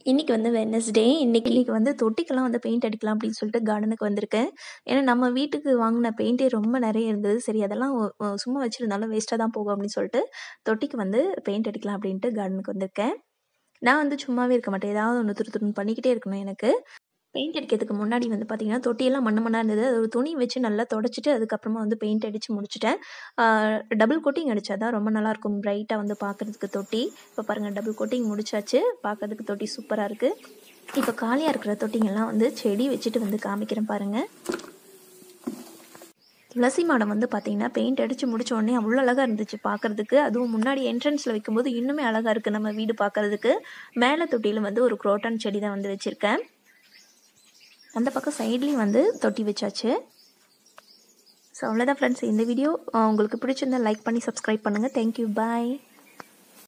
இன்னைக்கு வந்து வெட்னஸ்டே. இன்னைக்கு இன்னைக்கு வந்து தொட்டிக்கெல்லாம் வந்து பெயிண்ட் அடிக்கலாம் அப்படின்னு சொல்லிட்டு கார்டனுக்கு வந்திருக்கேன். ஏன்னா நம்ம வீட்டுக்கு வாங்குன பெயிண்டே ரொம்ப நெறைய இருந்தது. சரி அதெல்லாம் ஒ ஒ சும்மா வச்சிருந்தாலும் வேஸ்ட்டா தான் போகும் அப்படின்னு சொல்லிட்டு, தொட்டிக்கு வந்து பெயிண்ட் அடிக்கலாம் அப்படின்ட்டு கார்டனுக்கு வந்திருக்கேன். நான் வந்து சும்மாவே இருக்க மாட்டேன். ஏதாவது ஒண்ணு துரு துருன்னு பண்ணிக்கிட்டே இருக்கணும் எனக்கு. பெயிண்ட் அடிக்கிறதுக்கு முன்னாடி வந்து பார்த்தீங்கன்னா, தொட்டியெல்லாம் மண்ணு மண்ணா இருந்தது. அது ஒரு துணி வச்சு நல்லா தொடச்சிட்டு, அதுக்கப்புறமா வந்து பெயிண்ட் அடிச்சு முடிச்சுட்டேன். ஆ டபுள் கோட்டிங் அடிச்சா தான் ரொம்ப நல்லாயிருக்கும். பிரைட்டா வந்து பார்க்கறதுக்கு தொட்டி. இப்போ பாருங்க டபுள் கோட்டிங் முடிச்சாச்சு. பார்க்கறதுக்கு தொட்டி சூப்பரா இருக்கு. இப்போ காலியா இருக்கிற தொட்டிங்கெல்லாம் வந்து செடி வச்சுட்டு வந்து காமிக்கிறேன் பாருங்க. துளசி மாடம் வந்து பார்த்தீங்கன்னா, பெயிண்ட் அடிச்சு முடிச்ச உடனே அவ்வளோ அழகா இருந்துச்சு பார்க்கறதுக்கு. அதுவும் முன்னாடி என்ட்ரன்ஸ்ல வைக்கும்போது இன்னுமே அழகா இருக்கு நம்ம வீடு பார்க்கறதுக்கு. மேல தொட்டியில வந்து ஒரு குரோட்டன் செடி தான் வந்து வச்சிருக்கேன். அந்த பக்கம் சைட்லயும் வந்து தொட்டி வச்சாச்சு. ஸோ அவ்வளோதான் ஃப்ரெண்ட்ஸ் இந்த வீடியோ. அ உங்களுக்கு பிடிச்சிருந்தா லைக் பண்ணி சப்ஸ்கிரைப் பண்ணுங்க. Thank you. பாய்.